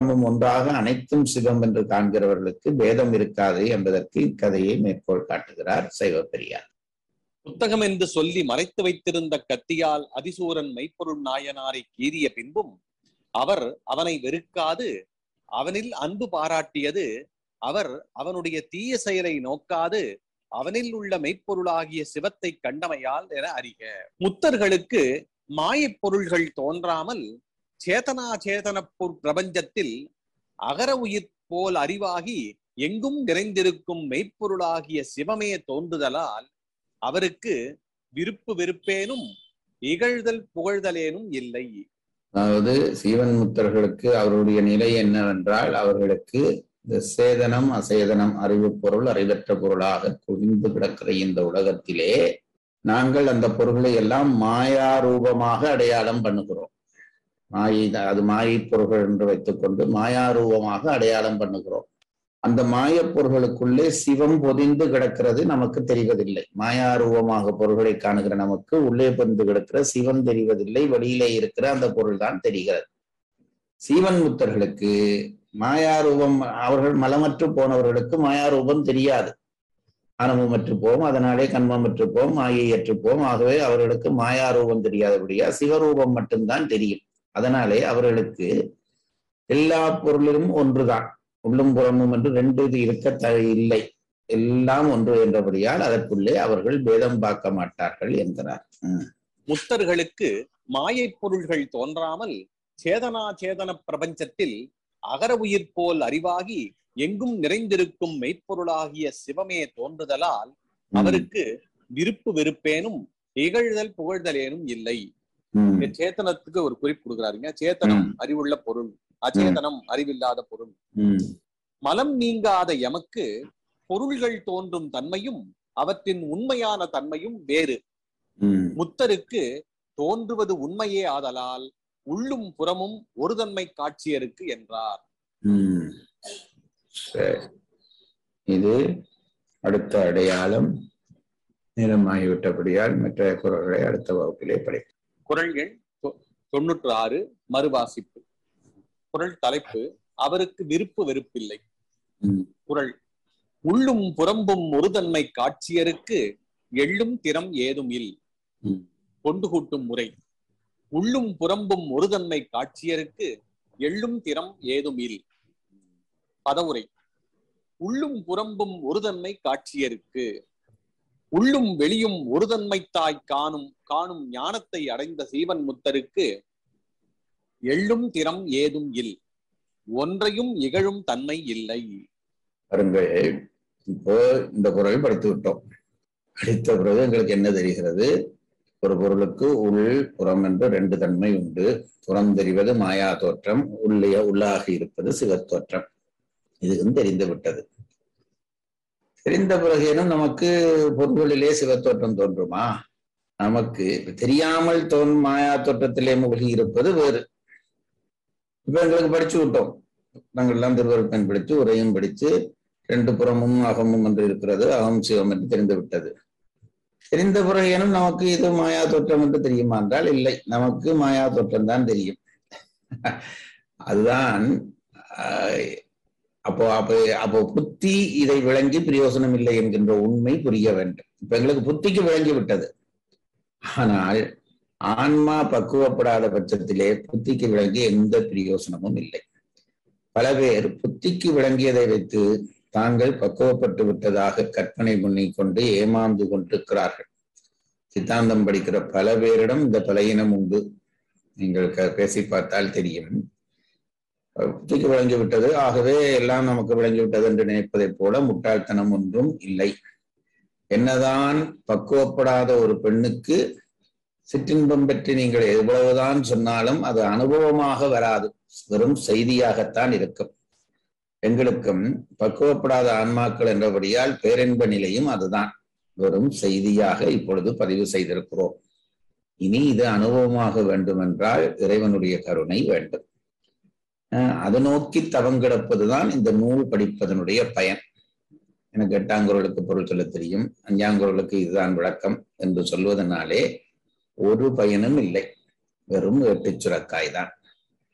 புறமும் ஒன்றாக அனைத்தும் சிவம் என்று காண்கிறவர்களுக்கு பேதம் இருக்காது என்பதற்கு இக்கதையை மேற்கோள் காட்டுகிறார் சைவ பெரியார் புத்தகம் என்று சொல்லி மறைத்து வைத்திருந்த கத்தியால் அதிசூரன் மெய்ப்பொருள் நாயனாரை கீறிய பின்பும் அவர் அவனை வெறுக்காது அவனில் அன்பு பாராட்டியது அவர் அவனுடைய தீய செயலை நோக்காது அவனில் உள்ள மெய்ப்பொருளாகிய சிவத்தை கண்டமையால் என அறிக முத்தர்களுக்கு மாயப் பொருள்கள் தோன்றாமல் சேதனா சேதன பொ- பிரபஞ்சத்தில் அகர உயிர் போல் அறிவாகி எங்கும் நிறைந்திருக்கும் மெய்ப்பொருளாகிய சிவமே தோன்றுதலால் அவருக்கு விருப்பு வெறுப்பேனும் இகழ்தல் புகழ்தலேனும் இல்லை அதாவது சீவன் முத்தர்களுக்கு அவருடைய நிலை என்னவென்றால் அவர்களுக்கு இந்த சேதனம் அசேதனம் அறிவு பொருள் அறிவற்ற பொருளாக குவிந்து கிடக்கிற இந்த உலகத்திலே நாங்கள் அந்த பொருள்களை எல்லாம் மாயா ரூபமாக அடையாளம் பண்ணுகிறோம் மாயை அது மாயை பொருள்கள் என்று வைத்துக்கொண்டு மாயா ரூபமாக அடையாளம் பண்ணுகிறோம் அந்த மாயப் பொருள்களுக்குள்ளே சிவம் பொதிந்து கிடக்கிறது நமக்கு தெரிவதில்லை மாயா ரூபமாக பொருள்களை காணுகிற நமக்கு உள்ளே பொதிந்து கிடக்கிற சிவம் தெரிவதில்லை வெளியிலே இருக்கிற அந்த பொருள் தான் தெரிகிறது சீவன் முத்தர்களுக்கு மாயாரூபம் அவர்கள் மலமற்று போனவர்களுக்கு மாயாரூபம் தெரியாது ஆனவமற்று போம் அதனாலே கண்மமற்று போம் மாயையற்று போம் ஆகவே அவர்களுக்கு மாயாரூபம் தெரியாதபடியா சிவரூபம் மட்டும்தான் தெரியும் அதனாலே அவர்களுக்கு எல்லா பொருளிலும் ஒன்றுதான் உள்ளும் புறமும் என்று ரெண்டு இது இருக்க த இல்லை எல்லாம் ஒன்று என்றபடியால் அதற்குள்ளே அவர்கள் பேதம் பார்க்க மாட்டார்கள் என்கிறார் உம். முத்தர்களுக்கு மாயைப் பொருள்கள் தோன்றாமல் சேதனா சேதன பிரபஞ்சத்தில் அகர உயிர் போல் அறிவாகி எங்கும் நிறைந்திருக்கும் மெய்ப்பொருளாகிய சிவமே தோன்றுதலால் அவருக்கு விருப்பு வெறுப்பேனும் இகழ்தல் புகழ்தலேனும் இல்லை உம். இங்க சேத்தனத்துக்கு ஒரு குறிப்பு கொடுக்குறாருங்க சேத்தனம் அறிவுள்ள பொருள் அச்சேதனம் அறிவில்லாத பொருள் உம். மலம் நீங்காத எமக்கு பொருள்கள் தோன்றும் தன்மையும் அவற்றின் உண்மையான தன்மையும் வேறு உம். முத்தருக்கு தோன்றுவது உண்மையே ஆதலால் உள்ளும் புறமும் ஒரு தன்மை காட்சியருக்கு என்றார் உம். சரி இது அடுத்த அடையாளம் நேரமாகிவிட்டபடியால் மற்ற குரல்களை அடுத்த வகுப்பிலே படிப்போம் குரல் எண் தொ- தொண்ணூற்று ஆறு மறுவாசிப்பு குரல் தலைப்பு அவருக்கு விருப்பு வெறுப்பில்லை உம். குரல் உள்ளும் புறம்பும் ஒரு தன்மை காட்சியருக்கு எள்ளும் திறம் ஏதும் இல் உம். கொண்டு கூட்டும் முறை உள்ளும் புறம்பும் ஒரு தன்மை காட்சியருக்கு எள்ளும் திறம் ஏதும் இல் பதவுரை உள்ளும் புறம்பும் ஒரு தன்மை காட்சியருக்கு உள்ளும் வெளியும் ஒரு தன்மைத்தாய் காணும் காணும் ஞானத்தை அடைந்த சீவன் முத்தருக்கு எள்ளும் திறம் ஏதும் இல் ஒன்றையும் இகழும் தன்மை இல்லை பாருங்கள் இப்போ இந்த குரலை படித்து விட்டோம் படித்த பிறகு எங்களுக்கு என்ன தெரிகிறது ஒரு பொருளுக்கு உள் புறம் என்று ரெண்டு தன்மை உண்டு புறம் தெரிவது மாயா தோற்றம் உள்ளே உள்ளாக இருப்பது சிவத்தோற்றம் இதுவும் தெரிந்து விட்டது தெரிந்த பிறகேனும் நமக்கு பொருள்களிலே சிவத்தோற்றம் தோன்றுமா நமக்கு தெரியாமல் தோன் மாயா தோற்றத்திலே மூழ்கி இருப்பது வேறு இப்ப எங்களுக்கு படிச்சு விட்டோம் நாங்கள் எல்லாம் திருவருப்பன் படித்து உரையும் படித்து ரெண்டு புறமும் அகமும் என்று இருக்கிறது அகம் சிவம் என்று தெரிந்து விட்டது தெரிந்த பிறகேனும் நமக்கு இது மாயா தோற்றம் என்று தெரியுமா என்றால் இல்லை நமக்கு மாயா தோற்றம் தான் தெரியும் அதுதான் ஆஹ், அப்போ அப்போ அப்போ புத்தி இதை விளங்கி பிரயோசனம் இல்லை என்கின்ற உண்மை புரிய வேண்டும் இப்ப எங்களுக்கு புத்திக்கு விளங்கி விட்டது ஆனால் ஆன்மா பக்குவப்படாத பட்சத்திலே புத்திக்கு விளங்கி எந்த பிரயோசனமும் இல்லை பல பேர் புத்திக்கு விளங்கியதை வைத்து தாங்கள் பக்குவப்பட்டு விட்டதாக கற்பனை பண்ணிக்கொண்டு ஏமாந்து கொண்டிருக்கிறார்கள் சித்தாந்தம் படிக்கிற பல பேரிடம் இந்த பலையினம் உண்டு நீங்கள் க- பேசி பார்த்தால் தெரியும் புத்திக்கு விளங்கி விட்டது ஆகவே எல்லாம் நமக்கு விளங்கி விட்டது என்று நினைப்பதைப் போல முட்டாள்தனம் ஒன்றும் இல்லை என்னதான் பக்குவப்படாத ஒரு பெண்ணுக்கு சிற்றின்பம் பற்றி நீங்கள் எவ்வளவுதான் சொன்னாலும் அது அனுபவமாக வராது வெறும் செய்தியாகத்தான் இருக்கும் எங்களுக்கும் பக்குவப்படாத ஆன்மாக்கள் என்றபடியால் பேரின்ப நிலையும் அதுதான் வெறும் செய்தியாக இப்பொழுது பதிவு செய்திருக்கிறோம் இனி இது அனுபவமாக வேண்டுமென்றால் இறைவனுடைய கருணை வேண்டும் அஹ் அது நோக்கி தவங்கிடப்பதுதான் இந்த நூல் படிப்பதனுடைய பயன் எனக்கு எட்டாங்குரலுக்கு பொருள் சொல்ல தெரியும் அஞ்சாங்குரலுக்கு இதுதான் விளக்கம் என்று சொல்வதனாலே ஒரு பயனும் இல்லை வெறும் எட்டுச் சுரக்காய் தான்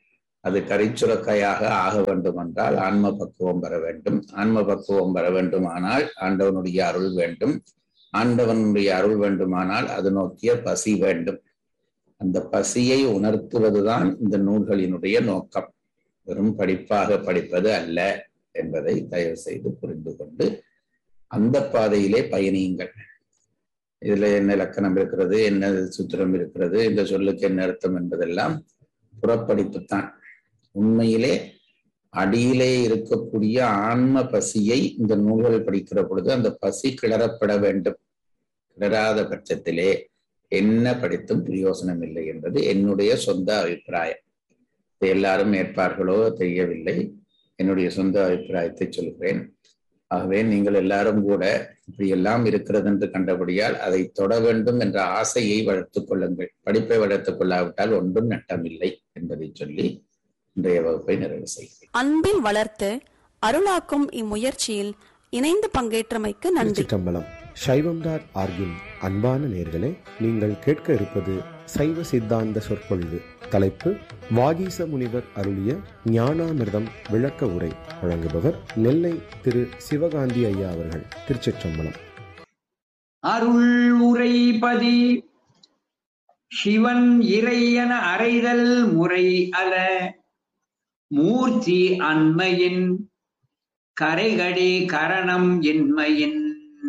அது கரிச்சுரக்கையாக ஆக வேண்டும் என்றால் ஆன்ம பக்குவம் பெற வேண்டும் ஆன்ம பக்குவம் பெற வேண்டுமானால் ஆண்டவனுடைய அருள் வேண்டும் ஆண்டவனுடைய அருள் வேண்டுமானால் அது நோக்கிய பசி வேண்டும் அந்த பசியை உணர்த்துவதுதான் இந்த நூல்களினுடைய நோக்கம் வெறும் படிப்பாக படிப்பது அல்ல என்பதை தயவு செய்து புரிந்து கொண்டு அந்த பாதையிலே பயணியுங்கள் இதுல என்ன இலக்கணம் இருக்கிறது என்ன சூத்திரம் இருக்கிறது இந்த சொல்லுக்கு என்ன அர்த்தம் என்பதெல்லாம் புறப்படிப்புத்தான் உண்மையிலே அடியிலே இருக்கக்கூடிய ஆன்ம பசியை இந்த நூல்கள் படிக்கிற பொழுது அந்த பசி கிளறப்பட வேண்டும் கிளறாத பட்சத்திலே என்ன படித்தும் பிரயோசனம் இல்லை என்பது என்னுடைய சொந்த அபிப்பிராயம் இதை எல்லாரும் ஏற்பார்களோ தெரியவில்லை என்னுடைய சொந்த அபிப்பிராயத்தை சொல்கிறேன் ஆகவே நீங்கள் எல்லாரும் கூட இப்படி எல்லாம் இருக்கிறது என்று கண்டபடியால் அதை தொட வேண்டும் என்ற ஆசையை வளர்த்துக் கொள்ளுங்கள் படிப்பை வளர்த்துக் கொள்ளாவிட்டால் ஒன்றும் நட்டமில்லை என்பதை சொல்லி இன்றைய வகுப்பை நிறைவு செய்கிறேன் அன்பில் வளர்த்து அருளாக்கும் இம்முயற்சியில் இணைந்து பங்கேற்றமைக்கு நன்றி திருச்சிற்றம்பலம் சைவம் டாட் ஆர்கின் அன்பான நேர்களே நீங்கள் கேட்க இருப்பது சைவ சித்தாந்த சொற்பொழிவு தலைப்பு வாகீச முனிவர் அருளிய ஞானாமிர்தம் விளக்க உரை வழங்குபவர் நெல்லை திரு சிவகாந்தி ஐயா அவர்கள் திருச்சிற்றம்பலம் அருள் உரைபதி சிவன் இறை என அறைதல் முறை அல மூர்த்தி அண்மையின் கரைகடி கரணம் என்மையின்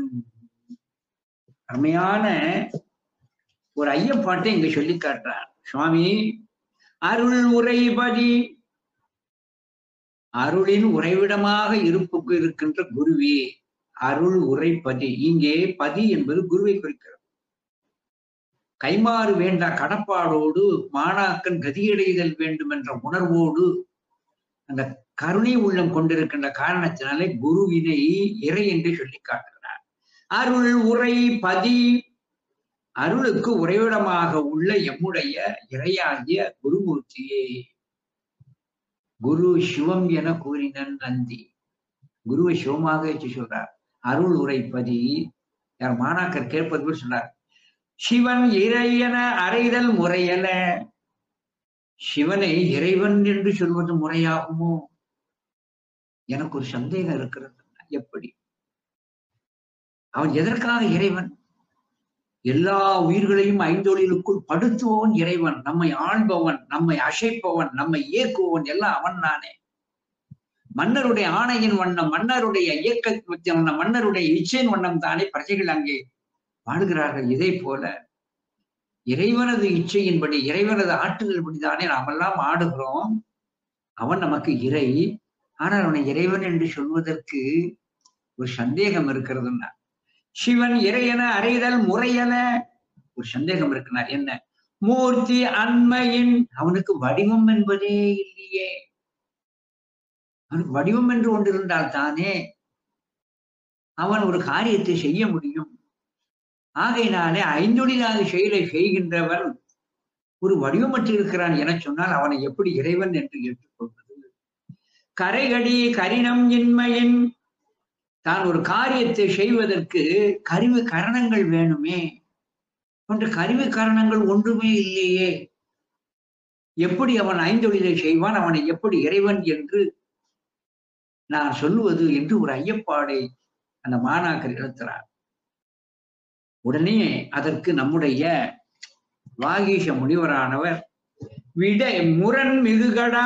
அருமையான ஒரு ஐயப்பாட்டை இங்க சொல்லி காட்டுறார் சுவாமி அருள் உரைபதி அருளின் உறைவிடமாக இருப்புக்கு இருக்கின்ற குருவே அருள் உரைப்பதி இங்கே பதி என்பது குருவை குறிக்கிறது கைமாறு வேண்டா கடப்பாடோடு மாணாக்கன் கதியடைதல் வேண்டும் என்ற உணர்வோடு அந்த கருணை உள்ளம் கொண்டிருக்கின்ற காரணத்தினாலே குருவினை இறை என்று சொல்லி காட்டுகிறார் அருள் உரை பதி அருளுக்கு உறைவிடமாக உள்ள எம்முடைய இறையாகிய குருமூர்த்தியே குரு சிவம் என கூறினன் நந்தி குருவை சிவமாக வச்சு சொல்றார் அருள் உரைப்பதி யார் மாணாக்கர் கேட்பது போல் சொன்னார் சிவன் இறை என அறைதல் முறையல சிவனை இறைவன் என்று சொல்வது முறையாகுமோ எனக்கு ஒரு சந்தேகம் இருக்கிறது எப்படி அவன் எதற்காக இறைவன் எல்லா உயிர்களையும் ஐந்தொழிலுக்குள் படுத்துபவன் இறைவன் நம்மை ஆள்பவன் நம்மை அசைப்பவன் நம்மை இயக்குபவன் எல்லாம் அவன் தானே மன்னருடைய ஆணையின் வண்ணம் மன்னருடைய இயக்கத்தின் வண்ணம் மன்னருடைய இச்சையின் வண்ணம் தானே பிரஜைகள் அங்கே வாழுகிறார்கள் இதே போல இறைவனது இச்சையின்படி இறைவனது ஆட்டுதல்படி தானே நாமெல்லாம் ஆடுகிறோம் அவன் நமக்கு இறை ஆனால் அவனை இறைவன் என்று சொல்வதற்கு ஒரு சந்தேகம் இருக்கிறதுன்னா சிவன் இறையென அறைதல் முறையென ஒரு சந்தேகம் இருக்குன்னா என்ன மூர்த்தி அண்மையின் அவனுக்கு வடிவம் என்பதே இல்லையே அவனுக்கு வடிவம் என்று ஒன்றிருந்தால் தானே அவன் ஒரு காரியத்தை செய்ய முடியும் ஆகையினாலே ஐந்தொழிலாக செயலை செய்கின்றவன் ஒரு வடிவமற்று இருக்கிறான் என சொன்னால் அவனை எப்படி இறைவன் என்று ஏற்றுக்கொள்வது கரைகடி கரினம் இன்மையின் தான் ஒரு காரியத்தை செய்வதற்கு கருவி கரணங்கள் வேணுமே போன்ற கருவி கரணங்கள் ஒன்றுமே இல்லையே எப்படி அவன் ஐந்தொழிலை செய்வான் அவனை எப்படி இறைவன் என்று நான் சொல்லுவது என்று ஒரு ஐயப்பாடை அந்த மாணாக்கர் எழுத்துறார் உடனே அதற்கு நம்முடைய வாகீஷ முனிவரானவர் விட முரண் மிகுகடா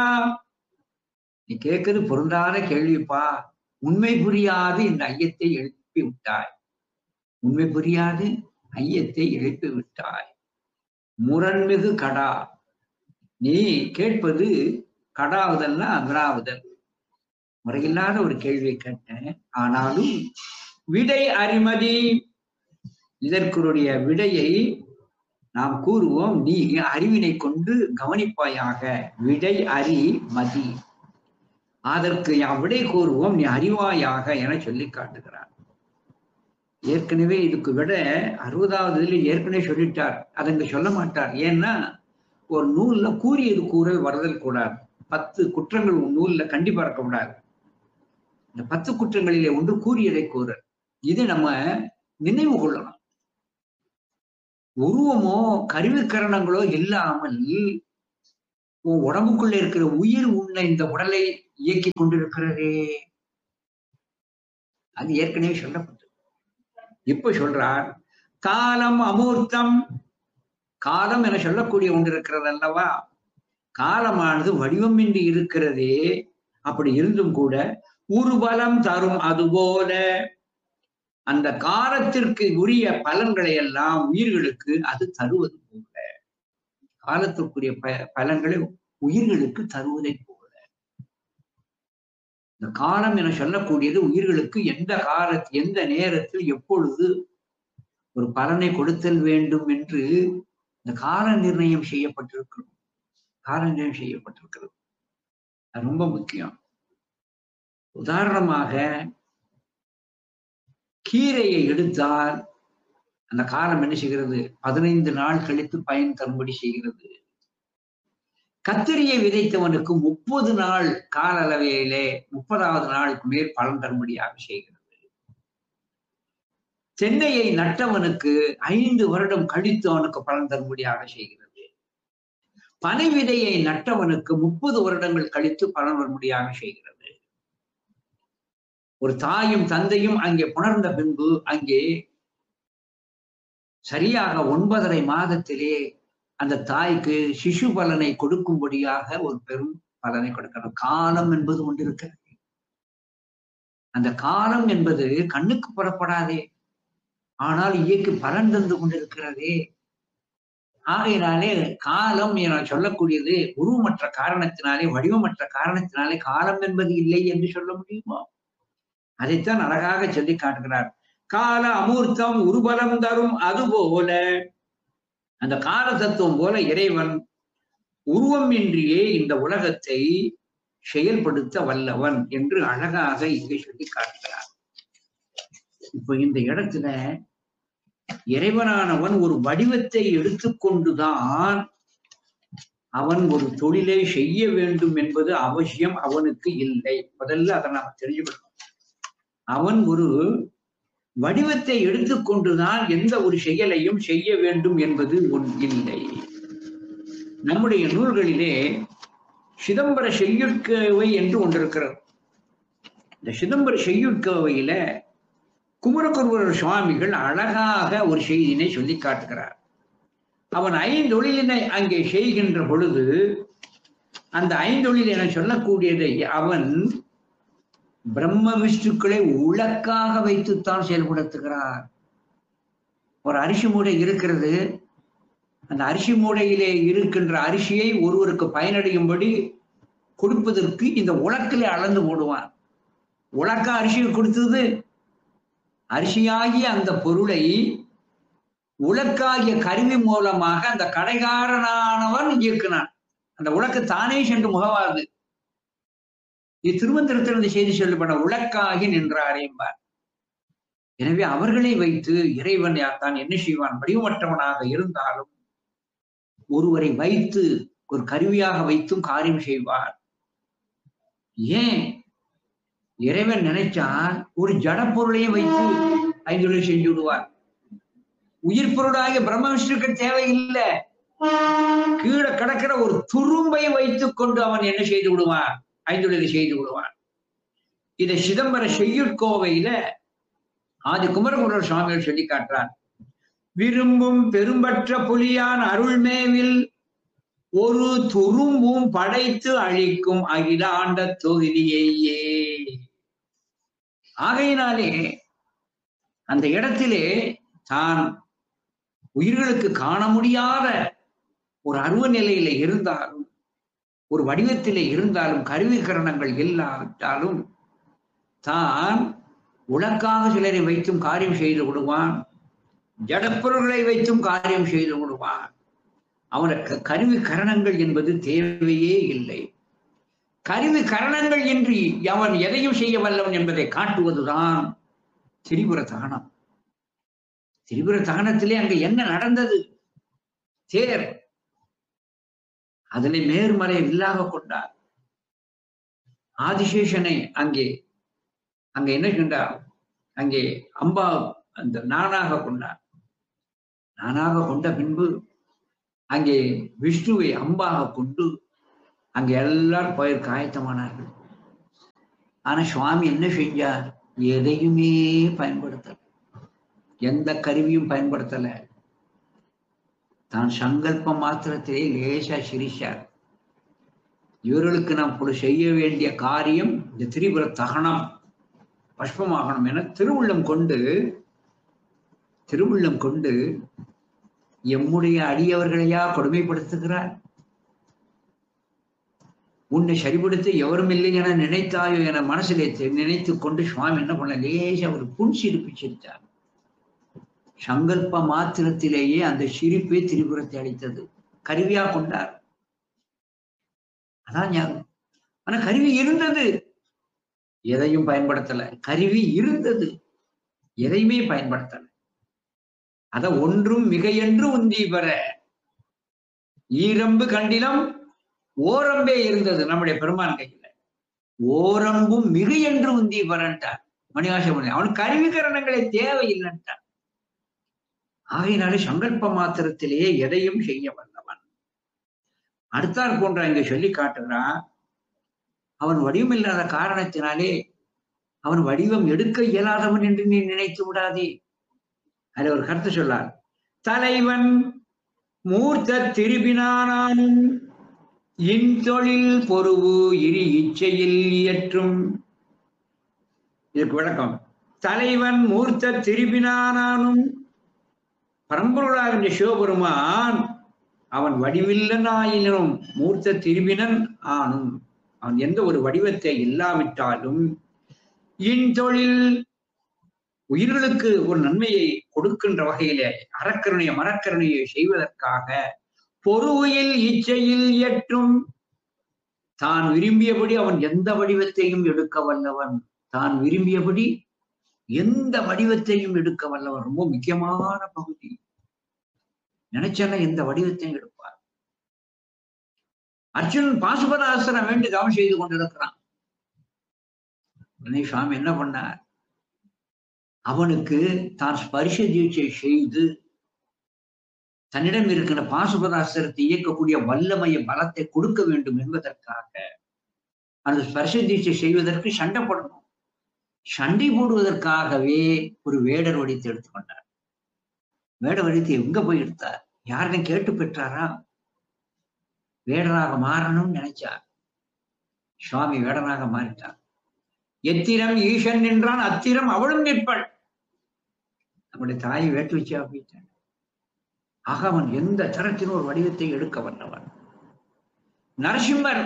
நீ கேட்கிறது பொருந்தாத கேள்விப்பா உண்மை புரியாது இந்த ஐயத்தை எழுப்பி விட்டாய் உண்மை புரியாது ஐயத்தை எழுப்பி விட்டாய் முரண்மிகு கடா நீ கேட்பது கடாவுதல்னா வினாவுதல் முறையில்லாத ஒரு கேள்வியை கேட்டேன் ஆனாலும் விடை அறிமதி இதற்குரிய விடையை நாம் கூறுவோம் நீ அறிவினை கொண்டு கவனிப்பாயாக விடை அறி மதி அதற்கு யாம் விடை கூறுவோம் நீ அறிவாயாக என சொல்லி காட்டுகிறார் ஏற்கனவே இதுக்கு விட அறுபதாவது இதுல ஏற்கனவே சொல்லிட்டார் அதை இங்க சொல்ல மாட்டார் ஏன்னா ஒரு நூல்ல கூறியது கூறல் வருதல் கூடாது பத்து குற்றங்கள் ஒரு நூல்ல கண்டிப்பா இருக்கக்கூடாது இந்த பத்து குற்றங்களிலே ஒன்று கூறியதை கூறல் இது நம்ம நினைவு கொள்ளணும் உருவமோ கருவிக்கரணங்களோ இல்லாமல் உன் உடம்புக்குள்ள இருக்கிற உயிர் உன்னை இந்த உடலை இயக்கி கொண்டிருக்கிறதே அது ஏற்கனவே சொல்லப்பட்டது இப்ப சொல்றார் காலம் அமூர்த்தம் காலம் என சொல்லக்கூடிய ஒன்று இருக்கிறது அல்லவா காலமானது வடிவமின்றி இருக்கிறதே அப்படி இருந்தும் கூட ஒரு பலம் தரும் அதுபோல அந்த காலத்திற்கு உரிய பலன்களை எல்லாம் உயிர்களுக்கு அது தருவது போல காலத்திற்குரிய ப பலன்களை உயிர்களுக்கு தருவதை போல இந்த காலம் என சொல்லக்கூடியது உயிர்களுக்கு எந்த காலத்தில் எந்த நேரத்தில் எப்பொழுது ஒரு பலனை கொடுத்தல் வேண்டும் என்று இந்த கால நிர்ணயம் செய்யப்பட்டிருக்கிறது கால நிர்ணயம் செய்யப்பட்டிருக்கிறது அது ரொம்ப முக்கியம் உதாரணமாக கீரையை எடுத்தால் அந்த காலம் என்ன செய்கிறது பதினைந்து நாள் கழித்து பயன் தரும்படி செய்கிறது கத்திரியை விதைத்தவனுக்கு முப்பது நாள் கால அளவையிலே முப்பதாவது நாளுக்கு மேல் பலன் தரும்படியாக செய்கிறது தென்னையை நட்டவனுக்கு ஐந்து வருடம் கழித்து அவனுக்கு பலன் தரும்படியாக செய்கிறது பனை விதையை நட்டவனுக்கு முப்பது வருடங்கள் கழித்து பலன் வரும்படியாக செய்கிறது ஒரு தாயும் தந்தையும் அங்கே புணர்ந்த பின்பு அங்கே சரியாக ஒன்பதரை மாதத்திலே அந்த தாய்க்கு சிசு பலனை கொடுக்கும்படியாக ஒரு பெரும் பலனை கொடுக்கணும் காலம் என்பது ஒன்று இருக்கிறது அந்த காலம் என்பது கண்ணுக்கு புறப்படாதே ஆனால் இயக்கி பலன் தந்து கொண்டிருக்கிறதே ஆகையினாலே காலம் என சொல்லக்கூடியது உருவமற்ற காரணத்தினாலே வடிவமற்ற காரணத்தினாலே காலம் என்பது இல்லை என்று சொல்ல முடியுமா அதைத்தான் அழகாக சொல்லி காட்டுகிறார் கால அமூர்த்தம் உருபலம் தரும் அதுபோல அந்த கால தத்துவம் போல இறைவன் உருவமின்றியே இந்த உலகத்தை செயல்படுத்த வல்லவன் என்று அழகாக இங்கே சொல்லி காட்டுகிறார் இப்ப இந்த இடத்துல இறைவனானவன் ஒரு வடிவத்தை எடுத்துக்கொண்டுதான் அவன் ஒரு தொழிலை செய்ய வேண்டும் என்பது அவசியம் அவனுக்கு இல்லை முதல்ல அதை நாம தெரிஞ்சுக்கணும் அவன் ஒரு வடிவத்தை எடுத்துக்கொண்டுதான் எந்த ஒரு செயலையும் செய்ய வேண்டும் என்பது ஒன் இல்லை நம்முடைய நூல்களிலே சிதம்பர செய்யுட்கவை என்று ஒன்று இருக்கிறது இந்த சிதம்பர செய்யுட்கவையில குமரகுருவரர் சுவாமிகள் அழகாக ஒரு செய்தியினை சொல்லி காட்டுகிறார் அவன் ஐந்தொழிலினை அங்கே செய்கின்ற பொழுது அந்த ஐந்தொழில் என சொல்லக்கூடியதை அவன் பிரம்ம விஷ்ணுக்களை உலக்காக வைத்துத்தான் செயல்படுத்துகிறார் ஒரு அரிசி மூடை இருக்கிறது அந்த அரிசி மூடையிலே இருக்கின்ற அரிசியை ஒருவருக்கு பயனடையும்படி கொடுப்பதற்கு இந்த உலக்கிலே அளந்து போடுவான் உலக்க அரிசியை கொடுத்தது அரிசியாகிய அந்த பொருளை உலக்காகிய கருவி மூலமாக அந்த கடைகாரனானவன் இயக்குனான் அந்த உலக்கு தானே சென்று முகவாது இது திருமந்திரத்தில் இந்த செய்தி சொல்லப்பட்ட உலக்காகி நின்றார் என்பார் எனவே அவர்களை வைத்து இறைவன் தான் என்ன செய்வான் வடிவமற்றவனாக இருந்தாலும் ஒருவரை வைத்து ஒரு கருவியாக வைத்தும் காரியம் செய்வார் ஏன் இறைவன் நினைச்சால் ஒரு ஜட பொருளையும் வைத்து ஐந்தொழி செஞ்சு விடுவார் உயிர் பொருளாகிய பிரம்ம விஷ்ணுக்கள் தேவையில்லை கீழே கிடக்கிற ஒரு துரும்பை வைத்துக் கொண்டு அவன் என்ன செய்து விடுவான் ஐந்தொழிலை செய்து விடுவான் இதை சிதம்பர செய்யுட்கோவையில ஆதி குமரகுமரர் சுவாமிகள் சொல்லி காட்டுறார் விரும்பும் பெரும்பற்ற புலியான் அருள்மேவில் ஒரு துரும்பும் படைத்து அழிக்கும் அகிலாண்ட தொகுதியையே ஆகையினாலே அந்த இடத்திலே தான் உயிர்களுக்கு காண முடியாத ஒரு அருவ நிலையில இருந்தாலும் ஒரு வடிவத்திலே இருந்தாலும் கருவிகரணங்கள் இல்லாவிட்டாலும் தான் உலக்காக சிலரை வைத்தும் காரியம் செய்து விடுவான் ஜடப்பொருள்களை வைத்தும் காரியம் செய்து விடுவான் அவனுக்கு கருவி கரணங்கள் என்பது தேவையே இல்லை கருவி கரணங்கள் இன்றி அவன் எதையும் செய்ய வல்லவன் என்பதை காட்டுவதுதான் திரிபுர தகனம் திரிபுர தகனத்திலே அங்க என்ன நடந்தது தேர் அதனை நேர்மறை வில்லாக கொண்டார் ஆதிசேஷனை அங்கே அங்க என்ன கொண்டார் அங்கே அம்பா அந்த நானாக கொண்டார் நானாக கொண்ட பின்பு அங்கே விஷ்ணுவை அம்பாக கொண்டு அங்க எல்லாரும் போய் காயத்தமானார்கள் ஆனா சுவாமி என்ன செஞ்சார் எதையுமே பயன்படுத்தல எந்த கருவியும் பயன்படுத்தல தான் சங்கல்ப மாத்திரத்திலே லேசா சிரிச்சார் இவர்களுக்கு நாம் இப்படி செய்ய வேண்டிய காரியம் இந்த திரிபுர தகனம் பஷ்பமாகணும் என திருவுள்ளம் கொண்டு திருவுள்ளம் கொண்டு எம்முடைய அடியவர்களையா கொடுமைப்படுத்துகிறார் உன்னை சரிபடுத்த எவரும் இல்லை என நினைத்தாயோ என மனசிலே நினைத்து கொண்டு சுவாமி என்ன பண்ண லேசா ஒரு புன் சிரிப்பு சிரித்தார் சங்கல்ப மாத்திரத்திலேயே அந்த சிரிப்பே திரிபுரத்தை அளித்தது கருவியா கொண்டார் அதான் ஞாபகம் ஆனா கருவி இருந்தது எதையும் பயன்படுத்தல கருவி இருந்தது எதையுமே பயன்படுத்தல அத ஒன்றும் மிகையென்று உந்தி பெற ஈரம்பு கண்டிலம் ஓரம்பே இருந்தது நம்முடைய பெருமான் கையில ஓரம்பும் மிகு என்று உந்தி பெறன்ட்டார் மணிவாசமணி அவன் கருவிகரணங்களே தேவையில்லைன்ட்டான் ஆகையினாலே சங்கல்ப மாத்திரத்திலேயே எதையும் செய்ய வல்லவன் அடுத்தார் போன்ற இங்க சொல்லி காட்டுகிறான் அவன் வடிவம் இல்லாத காரணத்தினாலே அவன் வடிவம் எடுக்க இயலாதவன் என்று நீ நினைத்து விடாதே அதில் ஒரு கருத்து சொல்லார் தலைவன் மூர்த்த திருபினானானும் இன்தொழில் பொருவு இரு இச்சையில் இயற்றும் இதுக்கு விளக்கம் தலைவன் மூர்த்த திருபினானானும் பரம்பொருளாகின்ற சிவபெருமான் அவன் வடிவில்லனாயினும் மூர்த்த திருபினன் ஆனும் அவன் எந்த ஒரு வடிவத்தை இல்லாவிட்டாலும் இன்தொழில் உயிர்களுக்கு ஒரு நன்மையை கொடுக்கின்ற வகையிலே அறக்கருணைய மரக்கருணையை செய்வதற்காக பொறுவையில் இச்சையில் இயற்றும் தான் விரும்பியபடி அவன் எந்த வடிவத்தையும் எடுக்க வல்லவன் தான் விரும்பியபடி எந்த வடிவத்தையும் எடுக்க வல்லவன் ரொம்ப முக்கியமான பகுதி நினைச்சன எந்த வடிவத்தையும் எடுப்பார் அர்ஜுனன் பாசுபதாசனம் வேண்டி தவம் செய்து கொண்டிருக்கிறான் உடனே சுவாமி என்ன பண்ணார் அவனுக்கு தான் ஸ்பரிச தீட்சை செய்து தன்னிடம் இருக்கிற பாசுபதாஸ்திரத்தை இயக்கக்கூடிய வல்லமைய பலத்தை கொடுக்க வேண்டும் என்பதற்காக அந்த ஸ்பர்ஷ தீட்சை செய்வதற்கு சண்டை போடணும் சண்டை போடுவதற்காகவே ஒரு வேடர் வடித்து எடுத்துக்கொண்டார் வேட வடித்து எங்க போய் எடுத்தார் யாருன்னு கேட்டு பெற்றாரா வேடராக மாறணும்னு நினைச்சார் சுவாமி வேடனாக மாறிட்டார் எத்திரம் ஈசன் நின்றான் அத்திரம் அவளும் நிற்பள் நம்முடைய தாயை வேட்டு வச்சா போயிட்டான் ஆக அவன் எந்த தரத்தின் ஒரு வடிவத்தை எடுக்க வந்தவன் நரசிம்மர்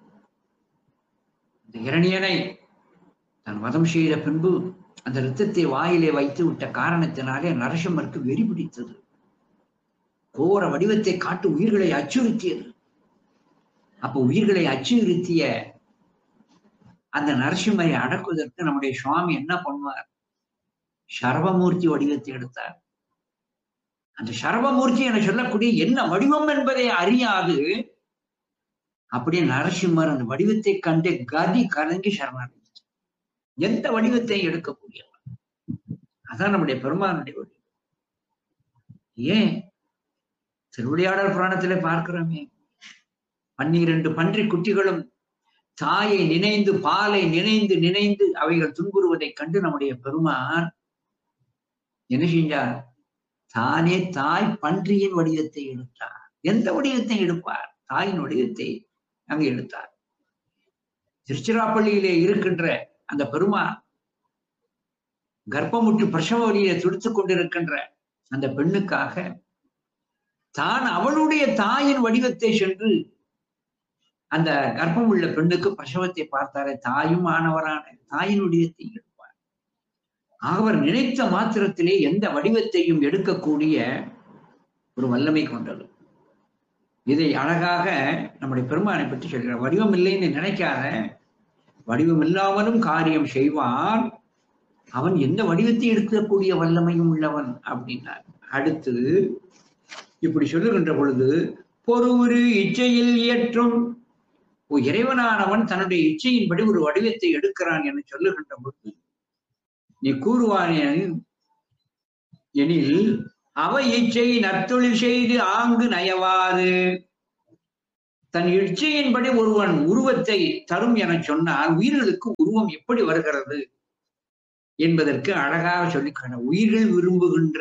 இந்த இரணியனை தன் வதம் செய்த பின்பு அந்த ரத்தத்தை வாயிலே வைத்து விட்ட காரணத்தினாலே நரசிம்மருக்கு வெறி பிடித்தது கோர வடிவத்தை காட்டு உயிர்களை அச்சுறுத்தியது அப்ப உயிர்களை அச்சுறுத்திய அந்த நரசிம்மரை அடக்குவதற்கு நம்முடைய சுவாமி என்ன பண்ணுவார் சர்வமூர்த்தி வடிவத்தை எடுத்தார் அந்த சர்வமூர்த்தி என சொல்லக்கூடிய என்ன வடிவம் என்பதை அறியாது அப்படியே நரசிம்மர் அந்த வடிவத்தை கண்டு கதி கலங்கி சரணடைந்தார் எந்த வடிவத்தை எடுக்கக்கூடியவர் அதான் நம்முடைய பெருமானுடைய வடிவம் ஏன் திருவிளையாடல் புராணத்திலே பார்க்கிறோமே பன்னிரண்டு பன்றி குட்டிகளும் தாயை நினைந்து பாலை நினைந்து நினைந்து அவைகள் துன்புறுவதைக் கண்டு நம்முடைய பெருமான் என்ன செஞ்சார் தானே தாய் பன்றியின் வடிவத்தை எடுத்தார் எந்த வடிவத்தை எடுப்பார் தாயின் வடிவத்தை அங்கு எடுத்தார் திருச்சிராப்பள்ளியிலே இருக்கின்ற அந்த பெருமான் கர்ப்பமுற்று பிரசவ வழியிலே துடித்துக் கொண்டிருக்கின்ற அந்த பெண்ணுக்காக தான் அவளுடைய தாயின் வடிவத்தை சென்று அந்த கர்ப்பம் உள்ள பெண்ணுக்கு பிரசவத்தை பார்த்தாரே தாயும் ஆனவரான தாயின் வடிவத்தை எடுப்பார் அவர் நினைத்த மாத்திரத்திலே எந்த வடிவத்தையும் எடுக்கக்கூடிய ஒரு வல்லமை கொண்டது இதை அழகாக நம்முடைய பெருமானை பற்றி சொல்கிறார் வடிவம் இல்லைன்னு நினைக்காத வடிவம் இல்லாமலும் காரியம் செய்வான் அவன் எந்த வடிவத்தை எடுக்கக்கூடிய வல்லமையும் உள்ளவன் அப்படின்னார் அடுத்து இப்படி சொல்லுகின்ற பொழுது பொறுவுரு இச்சையில் இயற்றும் ஓ இறைவனானவன் தன்னுடைய இச்சையின்படி ஒரு வடிவத்தை எடுக்கிறான் என சொல்லுகின்ற பொழுது நீ கூறுவானேன் எனில் அவ இச்சை நற்தொழில் செய்து ஆங்கு நயவாது தன் இச்சையின்படி ஒருவன் உருவத்தை தரும் என சொன்னால் உயிர்களுக்கு உருவம் எப்படி வருகிறது என்பதற்கு அழகாக சொல்லிக்கான உயிர்கள் விரும்புகின்ற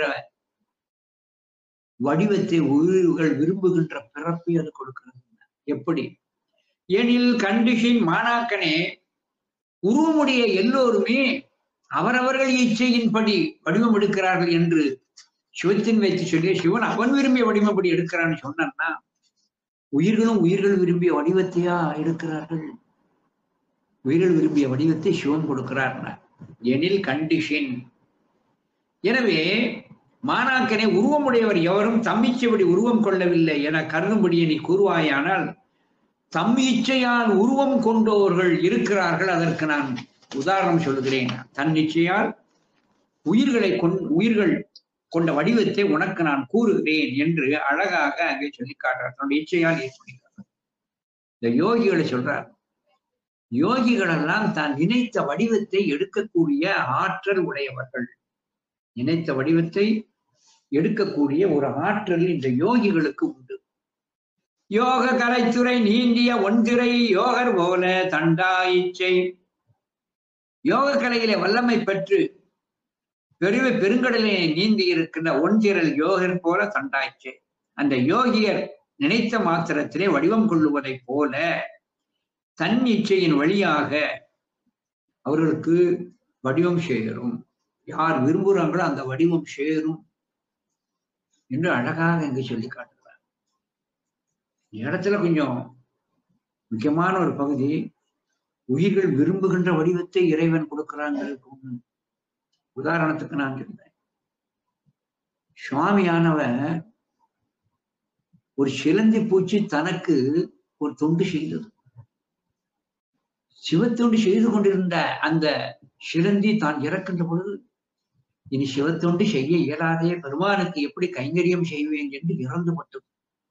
வடிவத்தை உயிர்கள் விரும்புகின்ற பிறப்பை அது கொடுக்கிறது எப்படி எனில் கண்டிஷன் மாணாக்கனே உருவமுடைய எல்லோருமே அவரவர்கள் இச்சையின்படி வடிவம் எடுக்கிறார்கள் என்று சிவத்தின் வைத்து சொல்லி சிவன் அவன் விரும்பிய வடிவப்படி எடுக்கிறான்னு சொன்னான்னா உயிர்களும் உயிர்கள் விரும்பிய வடிவத்தையா எடுக்கிறார்கள் உயிர்கள் விரும்பிய வடிவத்தை சிவன் கொடுக்கிறார் எனில் கண்டிஷன் எனவே மாணாக்கனை உருவமுடையவர் எவரும் தம்மிச்சபடி உருவம் கொள்ளவில்லை என கருதும்படியே நீ கூறுவாயானால் தம் இச்சையால் உருவம் கொண்டோர்கள் இருக்கிறார்கள் அதற்கு நான் உதாரணம் சொல்லுகிறேன் தன் இச்சையால் உயிர்களை கொண் உயிர்கள் கொண்ட வடிவத்தை உனக்கு நான் கூறுகிறேன் என்று அழகாக அங்கே சொல்லி காட்டுறார் தன்னுடைய இச்சையால் ஏற்படுகிறார் இந்த யோகிகளை சொல்றார் யோகிகள் எல்லாம் தான் நினைத்த வடிவத்தை எடுக்கக்கூடிய ஆற்றல் உடையவர்கள் நினைத்த வடிவத்தை எடுக்கக்கூடிய ஒரு ஆற்றல் இந்த யோகிகளுக்கு உண்டு யோக கலைத்துறை நீண்டிய ஒன்றிரை யோகர் போல தண்டா இச்சை யோக கலையிலே வல்லமை பெற்று பெருவ பெருங்கடலே நீந்தி இருக்கின்ற ஒன்றிரல் யோகர் போல தண்டாய்ச்சே அந்த யோகியர் நினைத்த மாத்திரத்திலே வடிவம் கொள்ளுவதைப் போல தன் இச்சையின் வழியாக அவர்களுக்கு வடிவம் சேரும் யார் விரும்புகிறாங்களோ அந்த வடிவம் சேரும் என்று அழகாக இங்கு சொல்லி காட்டுகிறார் இந்த இடத்துல கொஞ்சம் முக்கியமான ஒரு பகுதி உயிர்கள் விரும்புகின்ற வடிவத்தை இறைவன் கொடுக்கிறாங்கிறதுக்கு ஒண்ணு உதாரணத்துக்கு நான் சொல்றேன் சுவாமியானவர் ஒரு சிலந்தி பூச்சி தனக்கு ஒரு தொண்டு செய்தது சிவத்தொண்டு செய்து கொண்டிருந்த அந்த சிலந்தி தான் இறக்கின்ற பொழுது இனி சிவத்தொண்டு செய்ய இயலாதே பெருமானுக்கு எப்படி கைங்கரியம் செய்வேன் என்று இறந்து பட்டது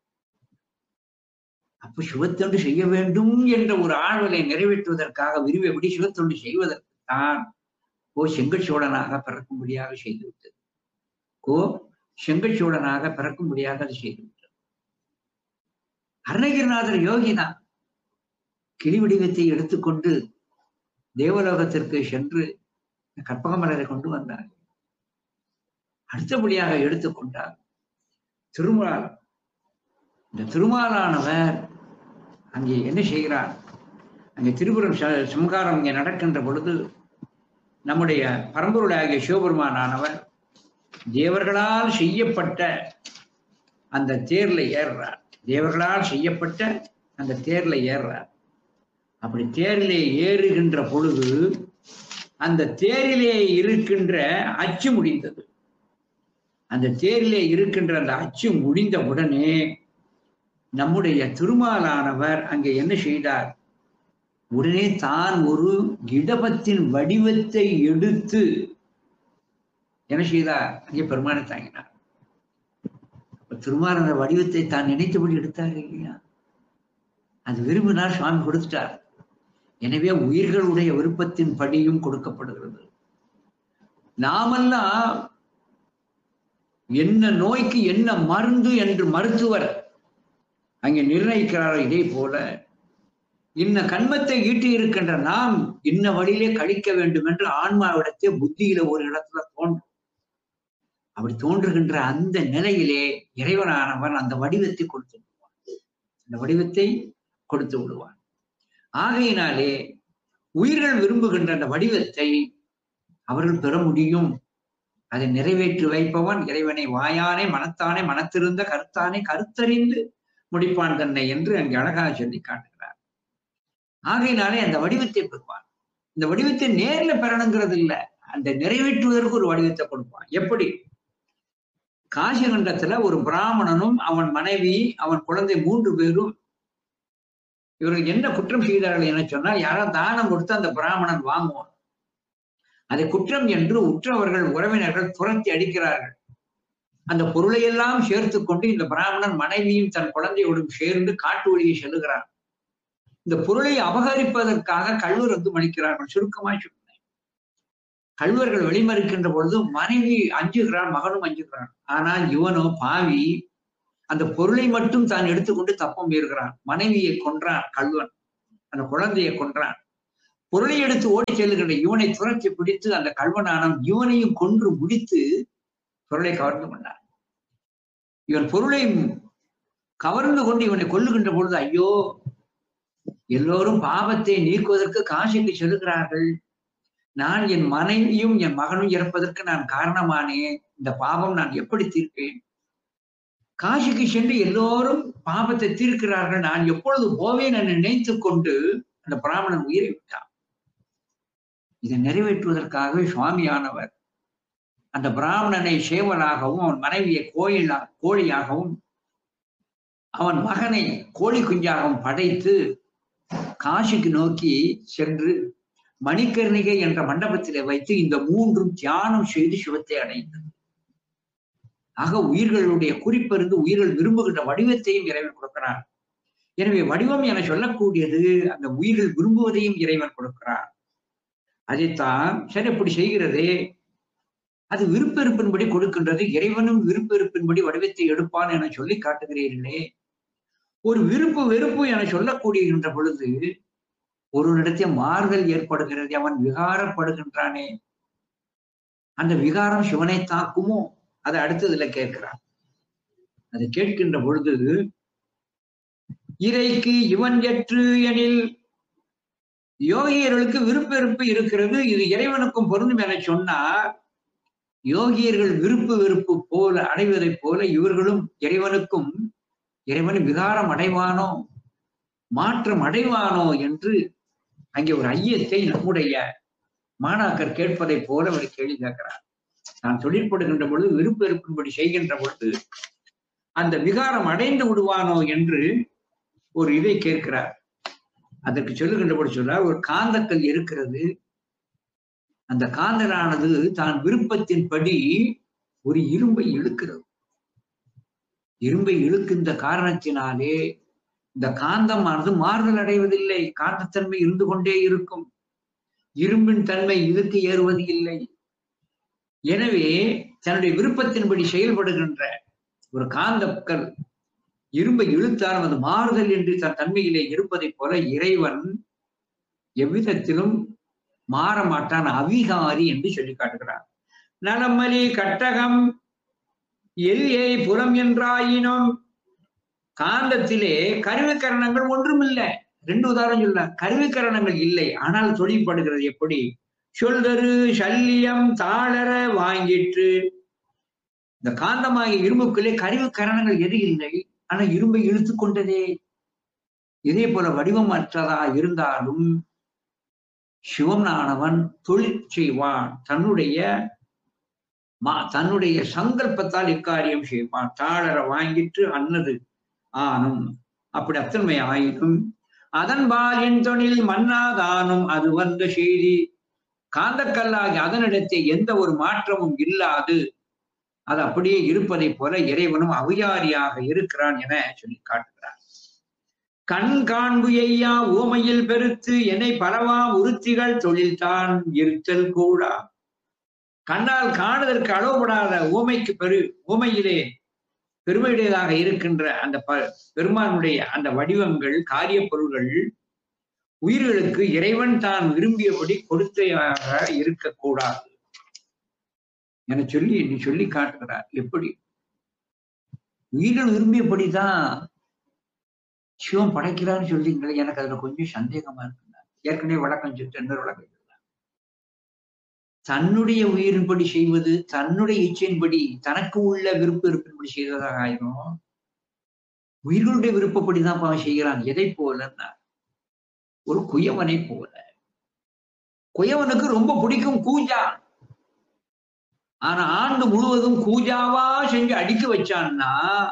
அப்ப சிவத்தொண்டு செய்ய வேண்டும் என்ற ஒரு ஆழ்வலை நிறைவேற்றுவதற்காக விரும்பியபடி சிவத்தொண்டு செய்வதற்கு தான் கோ செங்கச்சோழனாக பிறக்கும்படியாக செய்துவிட்டது கோ செங்கச்சோழனாக பிறக்கும்படியாக அது செய்துவிட்டது அருணகிரிநாதர் யோகிதான் கிளி வடிவத்தை எடுத்துக்கொண்டு தேவலோகத்திற்கு சென்று கற்பக மலரை கொண்டு வந்தார் அடுத்தபடியாக எடுத்துக்கொண்டார் திருமால் இந்த திருமாலானவர் அங்கே என்ன செய்கிறார் அங்கே திருபுரம் ச- சம்ஹாரம் இங்கே நடக்கின்ற பொழுது நம்முடைய பரம்பொருளாகிய சிவபெருமானானவர் தேவர்களால் செய்யப்பட்ட அந்த தேர்ல ஏறுறார் தேவர்களால் செய்யப்பட்ட அந்த தேர்ல ஏறுறார் அப்படி தேரிலே ஏறுகின்ற பொழுது அந்த தேரிலே இருக்கின்ற அச்சு முடிந்தது அந்த தேரிலே இருக்கின்ற அந்த அச்சு முடிந்த உடனே நம்முடைய திருமாலானவர் அங்கே என்ன செய்தார் உடனே தான் ஒரு இடபத்தின் வடிவத்தை எடுத்து என்ன செய்தார் அங்கே பெருமானை தாங்கினார் அப்ப திருமால் அந்த வடிவத்தை தான் நினைத்தபடி எடுத்தார் இல்லையா அது விரும்பினார் சுவாமி கொடுத்துட்டார் எனவே உயிர்களுடைய விருப்பத்தின் படியும் கொடுக்கப்படுகிறது நாமெல்லாம் என்ன நோய்க்கு என்ன மருந்து என்று மருத்துவர் அங்கே நிர்ணயிக்கிறாரோ இதே போல இன்ன கண்மத்தை ஈட்டி இருக்கின்ற நாம் இன்ன வழியிலே கழிக்க வேண்டும் என்று ஆன்மாவிடத்தே புத்தியில ஒரு இடத்துல தோன்றும் அப்படி தோன்றுகின்ற அந்த நிலையிலே இறைவனானவன் அந்த வடிவத்தை கொடுத்து விடுவான் அந்த வடிவத்தை கொடுத்து விடுவான் ஆகையினாலே உயிர்கள் விரும்புகின்ற அந்த வடிவத்தை அவர்கள் பெற முடியும் அதை நிறைவேற்றி வைப்பவன் இறைவனை வாயானே மனத்தானே மனத்திருந்த கருத்தானே கருத்தறிந்து முடிப்பான் தன்னை என்று அங்கே அழகாக சொல்லி காட்டுகிறார் ஆகையினாலே அந்த வடிவத்தை பெறுவான் இந்த வடிவத்தை நேர்ல பெறணுங்கிறது இல்ல அந்த நிறைவேற்றுவதற்கு ஒரு வடிவத்தை கொடுப்பான் எப்படி காசிகண்டத்துல ஒரு பிராமணனும் அவன் மனைவி அவன் குழந்தை மூன்று பேரும் இவர்கள் என்ன குற்றம் செய்தார்கள் என சொன்னால் யாராவது தானம் கொடுத்து அந்த பிராமணன் வாங்குவான் அதை குற்றம் என்று உற்றவர்கள் உறவினர்கள் துரத்தி அடிக்கிறார்கள் அந்த பொருளை எல்லாம் சேர்த்து கொண்டு இந்த பிராமணன் மனைவியும் தன் குழந்தையோடும் சேர்ந்து காட்டு வழியை செல்லுகிறார் இந்த பொருளை அபகரிப்பதற்காக கல்வர் வந்து மணிக்கிறார்கள் சுருக்கமாய் சொன்னேன் கல்வர்கள் வெளிமறிக்கின்ற பொழுது மனைவி அஞ்சுகிறான் மகனும் அஞ்சுகிறான் ஆனால் இவனோ பாவி அந்த பொருளை மட்டும் தான் எடுத்துக்கொண்டு தப்பம் ஏறுகிறான் மனைவியை கொன்றான் கல்வன் அந்த குழந்தையை கொன்றான் பொருளை எடுத்து ஓடி செல்லுகின்ற இவனை துரத்தி பிடித்து அந்த கல்வனானம் இவனையும் கொன்று முடித்து பொருளை கவர்ந்து கொண்டான் இவன் பொருளை கவர்ந்து கொண்டு இவனை கொல்லுகின்ற பொழுது ஐயோ எல்லோரும் பாவத்தை நீக்குவதற்கு காசிக்கு செல்கிறார்கள் நான் என் மனைவியும் என் மகனும் இறப்பதற்கு நான் காரணமானேன் இந்த பாவம் நான் எப்படி தீர்ப்பேன் காசிக்கு சென்று எல்லோரும் பாவத்தை தீர்க்கிறார்கள் நான் எப்பொழுது போவேன் என்று நினைத்துக் கொண்டு அந்த பிராமணன் உயிரை விட்டான் இதை நிறைவேற்றுவதற்காகவே சுவாமியானவர் அந்த பிராமணனை சேவலாகவும் அவன் மனைவியை கோயிலா கோழியாகவும் அவன் மகனை கோழி குஞ்சாகவும் படைத்து காசிக்கு நோக்கி சென்று மணிக்கர்ணிகை என்ற மண்டபத்திலே வைத்து இந்த மூன்றும் தியானம் செய்து சிவத்தை அடைந்தது ஆக உயிர்களுடைய குறிப்பிருந்து உயிர்கள் விரும்புகின்ற வடிவத்தையும் இறைவன் கொடுக்கிறார் எனவே வடிவம் என சொல்லக்கூடியது அந்த உயிர்கள் விரும்புவதையும் இறைவன் கொடுக்கிறார் அதைத்தான் சரி அப்படி செய்கிறதே அது விருப்பெருப்பின்படி கொடுக்கின்றது இறைவனும் விருப்பெருப்பின்படி வடிவத்தை எடுப்பான் என சொல்லி காட்டுகிறீர்களே ஒரு விருப்பு வெறுப்பு என சொல்லக்கூடியகின்ற பொழுது ஒரு இடத்தில் மாறுதல் ஏற்படுகிறது அவன் விகாரப்படுகின்றானே அந்த விகாரம் சிவனை தாக்குமோ அதை அடுத்ததுல கேட்கிறான் அதை கேட்கின்ற பொழுது இறைக்கு இவன் எற்று எனில் யோகியர்களுக்கு விருப்பெருப்பு இருக்கிறது இது இறைவனுக்கும் பொருந்தும் என சொன்னார் யோகியர்கள் விருப்பு வெறுப்பு போல அடைவதைப் போல இவர்களும் இறைவனுக்கும் இறைவன் விகாரம் அடைவானோ மாற்றம் அடைவானோ என்று அங்கே ஒரு ஐயத்தை நம்முடைய மாணாக்கர் கேட்பதை போல அவர் கேள்வி கேட்கிறார் நான் தொழிற்படுகின்ற பொழுது விருப்ப வெறுப்பின்படி செய்கின்ற பொழுது அந்த விகாரம் அடைந்து விடுவானோ என்று ஒரு இதை கேட்கிறார் அதற்கு சொல்லுகின்ற பொழுது சொல்றார் ஒரு காந்தக்கல் இருக்கிறது அந்த காந்தலானது தான் விருப்பத்தின்படி ஒரு இரும்பை இழுக்கிறது இரும்பை இழுக்கின்ற காரணத்தினாலே இந்த காந்தமானது மாறுதல் அடைவதில்லை காந்தத்தன்மை இருந்து கொண்டே இருக்கும் இரும்பின் தன்மை இதுக்கு ஏறுவது இல்லை எனவே தன்னுடைய விருப்பத்தின்படி செயல்படுகின்ற ஒரு காந்தக்கல் இரும்பை இழுத்தாலும் அது மாறுதல் என்று தன் தன்மையிலே இருப்பதைப் போல இறைவன் எவ்விதத்திலும் மாற மாட்டான் அவிகாரி என்று சொல்லி காட்டுகிறார் நலமலி கட்டகம் எல்ஏ புறம் என்றாயினும் காந்தத்திலே கருவிக்கரணங்கள் ஒன்றுமில்லை ரெண்டு உதாரணம் சொல்ல கருவிக்கரணங்கள் இல்லை ஆனால் தொழில்படுகிறது எப்படி சொல்தரு சல்லியம் தாளர வாங்கிற்று இந்த காந்தமாகிய இரும்புக்குள்ளே கருவிக்கரணங்கள் எது இல்லை ஆனா இரும்பை இழுத்து கொண்டதே இதே போல வடிவமற்றதா இருந்தாலும் சிவனானவன் தொழில் செய்வான் தன்னுடைய மா தன்னுடைய சங்கல்பத்தால் இக்காரியம் செய்வான் தாளர வாங்கிட்டு அன்னது ஆனும் அப்படி அத்தன்மை ஆயினும் அதன்பால் என் தொழில் மன்னாதானும் அது வந்த செய்தி காந்தக்கல்லாகி அதனிடத்தை எந்த ஒரு மாற்றமும் இல்லாது அது அப்படியே இருப்பதைப் போல இறைவனும் அவியாரியாக இருக்கிறான் என சொல்லி காட்டுகிறார் கண் காண்பு எய்யா ஊமையில் பெருத்து என்னை பரவா உறுத்திகள் தொழில்தான் இருத்தல் கூடா கண்ணால் காணுதற்கு அளவுபடாத ஊமைக்கு பெரு ஊமையிலே பெருமையுடையதாக இருக்கின்ற அந்த ப பெருமானுடைய அந்த வடிவங்கள் காரிய பொருள்கள் உயிர்களுக்கு இறைவன் தான் விரும்பியபடி கொடுத்தையாக இருக்கக்கூடாது என சொல்லி நீ சொல்லி காட்டுகிறார் எப்படி உயிர்கள் விரும்பியபடிதான் சிவம் படைக்கிறான்னு சொல்றீங்களே எனக்கு அதுல கொஞ்சம் சந்தேகமா இருக்குங்க ஏற்கனவே வழக்கம் சொல்லிட்டு இன்னொரு வழக்கம் தன்னுடைய உயிரின்படி செய்வது தன்னுடைய இச்சையின்படி தனக்கு உள்ள விருப்ப இருப்பின்படி செய்வதாக ஆயிரும் உயிர்களுடைய விருப்பப்படிதான் அவன் செய்கிறான் எதை போலன்னா ஒரு குயவனை போல குயவனுக்கு ரொம்ப பிடிக்கும் கூஜா ஆனா ஆண்டு முழுவதும் கூஜாவா செஞ்சு அடிக்க வச்சான்னா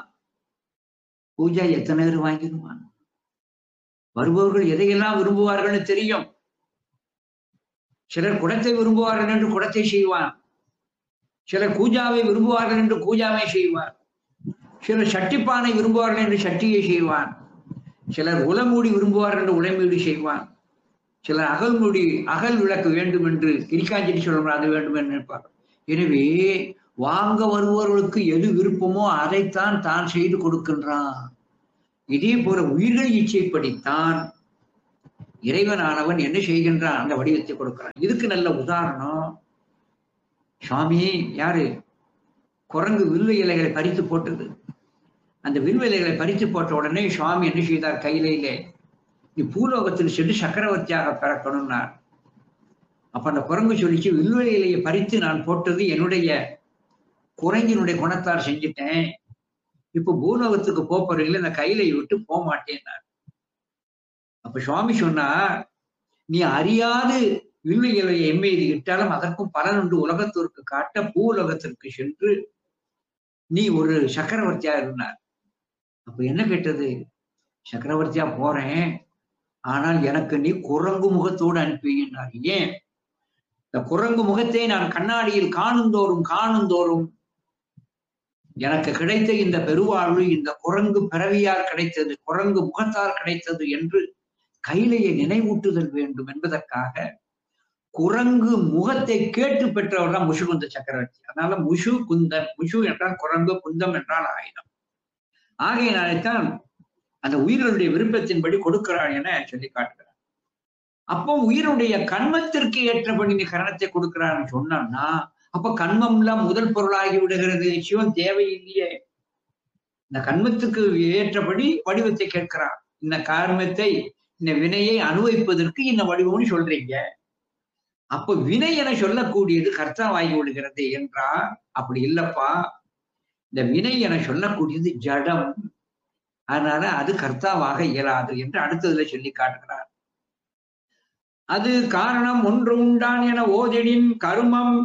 பூஜா எத்தனை பேர் வாங்கிடுவான் வருபவர்கள் எதையெல்லாம் விரும்புவார்கள்னு தெரியும் சிலர் குடத்தை விரும்புவார்கள் என்று குடத்தை செய்வான் சிலர் கூஜாவை விரும்புவார்கள் என்று கூஜாவை செய்வார் சிலர் சட்டிப்பானை விரும்புவார்கள் என்று சட்டியை செய்வான் சிலர் உளமூடி விரும்புவார்கள் என்று உளமூடி செய்வான் சிலர் அகல்மூடி அகல் விளக்கு வேண்டும் என்று கிரிக்காஞ்செடி சொல்லுவார் அது வேண்டும் என்று நினைப்பார் எனவே வாங்க வருபவர்களுக்கு எது விருப்பமோ அதைத்தான் தான் செய்து கொடுக்கின்றான் இதே போல உயிர்கள் இச்சைப்படித்தான் இறைவனானவன் என்ன செய்கின்றான் அந்த வடிவத்தை கொடுக்கிறான் இதுக்கு நல்ல உதாரணம் சுவாமி யாரு குரங்கு வில்வ இலைகளை பறித்து போட்டது அந்த வில்வ இலைகளை பறித்து போட்ட உடனே சுவாமி என்ன செய்தார் கையிலே நீ பூலோகத்தில் சென்று சக்கரவர்த்தியாக பிறக்கணும்னார் அப்ப அந்த குரங்கு சொல்லிச்சு வில்வ இலையை பறித்து நான் போட்டது என்னுடைய குரங்கினுடைய குணத்தார் செஞ்சுட்டேன் இப்ப பூலோகத்துக்கு போறீங்களே இந்த கையிலை விட்டு போக மாட்டேன்னார் அப்ப சுவாமி சொன்னார் நீ அறியாது வில்வ இலையை எம்மெய்து இட்டாலும் அதற்கும் பலன் உண்டு உலகத்திற்கு காட்ட பூலோகத்திற்கு சென்று நீ ஒரு சக்கரவர்த்தியா இருந்தார் அப்ப என்ன கேட்டது சக்கரவர்த்தியா போறேன் ஆனால் எனக்கு நீ குரங்கு முகத்தோடு அனுப்பினார் ஏன் இந்த குரங்கு முகத்தை நான் கண்ணாடியில் காணுந்தோறும் காணுந்தோறும் எனக்கு கிடைத்த இந்த பெருவாழ்வு இந்த குரங்கு பிறவியால் கிடைத்தது குரங்கு முகத்தால் கிடைத்தது என்று கையிலேயே நினைவூட்டுதல் வேண்டும் என்பதற்காக குரங்கு முகத்தை கேட்டு பெற்றவர் தான் முஷுகுந்த சக்கரவர்த்தி அதனால முஷு குந்தன் முஷு என்றால் குரங்கு குந்தம் என்றால் ஆயுதம் ஆகையினால்தான் அந்த உயிர்களுடைய விருப்பத்தின்படி கொடுக்கிறான் என சொல்லி காட்டுகிறார் அப்போ உயிருடைய கண்மத்திற்கு ஏற்றபடி நீ கரணத்தை கொடுக்கிறான்னு சொன்னான்னா அப்ப கண்மம்லாம் முதல் பொருளாகி விடுகிறது சிவன் தேவையில்லையே இந்த கண்மத்துக்கு ஏற்றபடி வடிவத்தை கேட்கிறான் இந்த காரணத்தை இந்த வினையை அனுபவிப்பதற்கு இந்த வடிவம்னு சொல்றீங்க அப்ப வினை என சொல்லக்கூடியது கர்த்தாவாகி விடுகிறது என்றால் அப்படி இல்லப்பா இந்த வினை என சொல்லக்கூடியது ஜடம் அதனால அது கர்த்தாவாக இயலாது என்று அடுத்ததுல சொல்லி காட்டுகிறார் அது காரணம் ஒன்று உண்டான் என ஓதெனின் கருமம்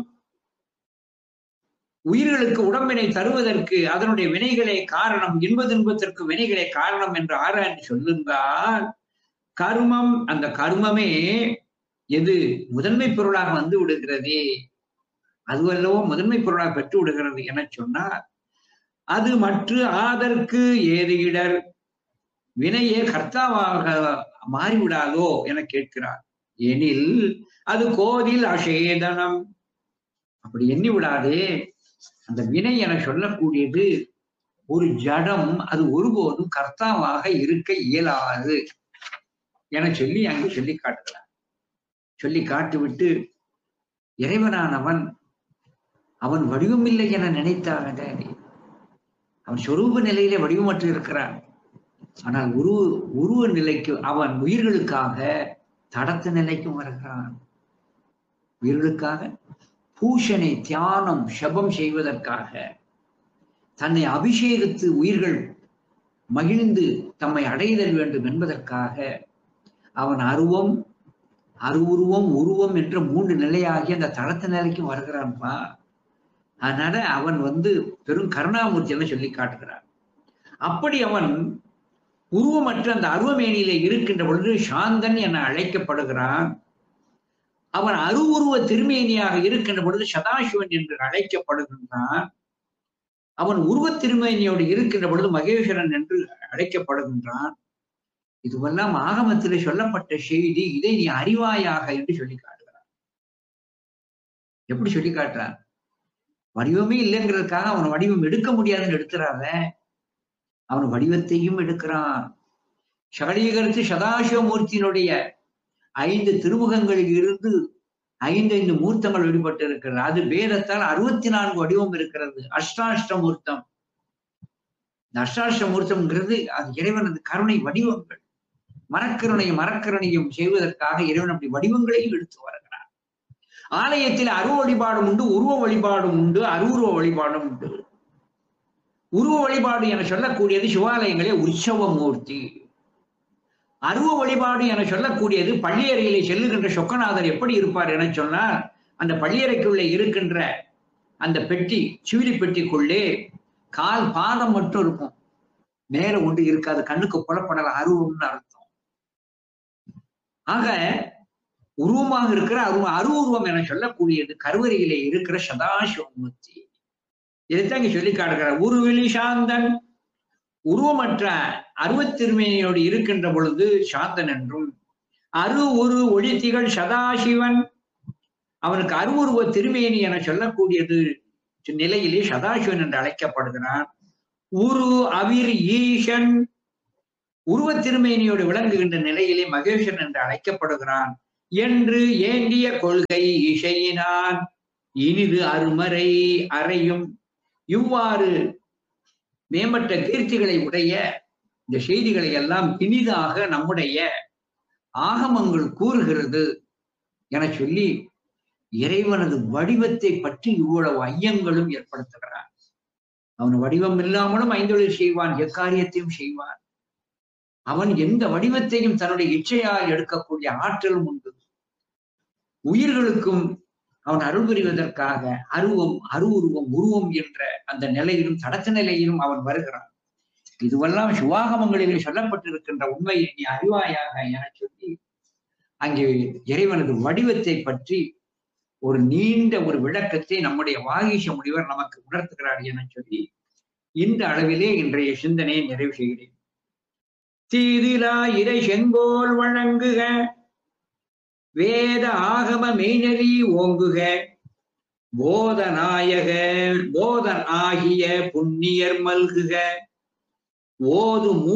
உயிர்களுக்கு உடம்பினை தருவதற்கு அதனுடைய வினைகளே காரணம் இன்ப துன்பத்திற்கு வினைகளே காரணம் என்று ஆராய்ந்து சொல்லுங்கள் கருமம் அந்த கருமமே எது முதன்மை பொருளாக வந்து விடுகிறதே அதுவல்லவோ முதன்மை பொருளாக பெற்று விடுகிறது என சொன்னார் அது மற்ற ஆதற்கு ஏது இடர் வினையே கர்த்தாவாக மாறிவிடாதோ என கேட்கிறார் எனில் அது கோதில் அசேதனம் அப்படி எண்ணி விடாதே அந்த வினை என சொல்லக்கூடியது ஒரு ஜடம் அது ஒருபோதும் கர்த்தாவாக இருக்க இயலாது என சொல்லி அங்கு சொல்லி காட்டுகிறார் சொல்லி காட்டுவிட்டு இறைவனானவன் அவன் வடிவமில்லை என நினைத்தாங்க அவன் சொரூப நிலையிலே வடிவமற்று இருக்கிறான் ஆனால் உருவ உருவ நிலைக்கு அவன் உயிர்களுக்காக தடத்த நிலைக்கும் வருகிறான் உயிர்களுக்காக பூஷனை தியானம் செபம் செய்வதற்காக தன்னை அபிஷேகித்து உயிர்கள் மகிழ்ந்து தம்மை அடைதல் வேண்டும் என்பதற்காக அவன் அருவம் அருவுருவம் உருவம் என்ற மூன்று நிலையாகி அந்த தளத்த நிலைக்கும் வருகிறான்ப்பா அதனால அவன் வந்து பெரும் கருணாமூர்த்தி என சொல்லி காட்டுகிறான் அப்படி அவன் உருவமற்ற அந்த அருவமேனியிலே இருக்கின்ற பொழுது சாந்தன் என அழைக்கப்படுகிறான் அவன் அருவுருவ திருமேனியாக இருக்கின்ற பொழுது சதாசிவன் என்று அழைக்கப்படுகின்றான் அவன் உருவ திருமேனியோடு இருக்கின்ற பொழுது மகேஸ்வரன் என்று அழைக்கப்படுகின்றான் இதுவெல்லாம் ஆகமத்திலே சொல்லப்பட்ட செய்தி இதை நீ அறிவாயாக என்று சொல்லி காட்டுகிறான் எப்படி சொல்லி காட்டுறான் வடிவமே இல்லைங்கிறதுக்காக அவன் வடிவம் எடுக்க முடியாதுன்னு எடுத்துறாத அவன் வடிவத்தையும் எடுக்கிறான் சகலீகரித்து சதாசிவமூர்த்தியினுடைய ஐந்து திருமுகங்களில் இருந்து ஐந்து ஐந்து மூர்த்தங்கள் வெளிப்பட்டு இருக்கிறது அது வேதத்தால் அறுபத்தி நான்கு வடிவம் இருக்கிறது அஷ்டாஷ்ட மூர்த்தம் இந்த அஷ்டாஷ்ட மூர்த்தம்ங்கிறது அது இறைவனது கருணை வடிவங்கள் மரக்கருணையும் மரக்கருணையும் செய்வதற்காக இறைவன் அப்படி வடிவங்களையும் எடுத்து வருகிறார் ஆலயத்தில் அருவ வழிபாடும் உண்டு உருவ வழிபாடும் உண்டு அருவுருவ வழிபாடும் உண்டு உருவ வழிபாடு என சொல்லக்கூடியது சிவாலயங்களே உற்சவ மூர்த்தி அருவ வழிபாடு என சொல்லக்கூடியது பள்ளியறையிலே செல்லுகின்ற சொக்கநாதர் எப்படி இருப்பார் என சொன்னால் அந்த பள்ளியறைக்குள்ளே இருக்கின்ற அந்த பெட்டி சிவிலி பெட்டிக்குள்ளே கால் பாதம் மட்டும் இருக்கும் மேல ஒன்று இருக்காது கண்ணுக்கு புலப்படல அருவம்னு அர்த்தம் ஆக உருவமாக இருக்கிற அருவம் அருவுருவம் என சொல்லக்கூடியது கருவறையிலே இருக்கிற சதாசிவமூர்த்தி இதைத்தான் இங்க சொல்லி காட்டுகிறார் உருவிலி சாந்தன் உருவமற்ற அருவத்திருமையோடு இருக்கின்ற பொழுது சாந்தன் என்றும் அரு உரு ஒளித்திகள் சதாசிவன் அவனுக்கு அருவுருவ திருமேனி என சொல்லக்கூடியது நிலையிலே சதாசிவன் என்று அழைக்கப்படுகிறான் உரு அவிர் ஈசன் உருவத் திருமேனியோடு விளங்குகின்ற நிலையிலே மகேஷன் என்று அழைக்கப்படுகிறான் என்று ஏந்திய கொள்கை இசையினான் இனிது அருமறை அறையும் இவ்வாறு மேம்பட்ட கீர்த்திகளை உடைய இந்த செய்திகளை எல்லாம் இனிதாக நம்முடைய ஆகமங்கள் கூறுகிறது என சொல்லி இறைவனது வடிவத்தை பற்றி இவ்வளவு ஐயங்களும் ஏற்படுத்துகிறான் அவன் வடிவம் இல்லாமலும் ஐந்தொழில் செய்வான் எக்காரியத்தையும் செய்வான் அவன் எந்த வடிவத்தையும் தன்னுடைய இச்சையால் எடுக்கக்கூடிய ஆற்றலும் உண்டு உயிர்களுக்கும் அவன் அருள் புரிவதற்காக அருவம் அருவுருவம் உருவம் என்ற அந்த நிலையிலும் தடத்த நிலையிலும் அவன் வருகிறான் இதுவெல்லாம் சிவாகமங்களிலே சொல்லப்பட்டிருக்கின்ற உண்மையை நீ அறிவாயாக என சொல்லி அங்கே இறைவனது வடிவத்தை பற்றி ஒரு நீண்ட ஒரு விளக்கத்தை நம்முடைய வாகீச முனிவர் நமக்கு உணர்த்துகிறார் என சொல்லி இந்த அளவிலே இன்றைய சிந்தனையை நிறைவு செய்கிறேன் தீதிலா இறை செங்கோல் வழங்குக வேத ஆகம மெய்நெறி ஓங்குக போதநாயக போதன் ஆகிய புண்ணியர் மல்குக ஓது மூ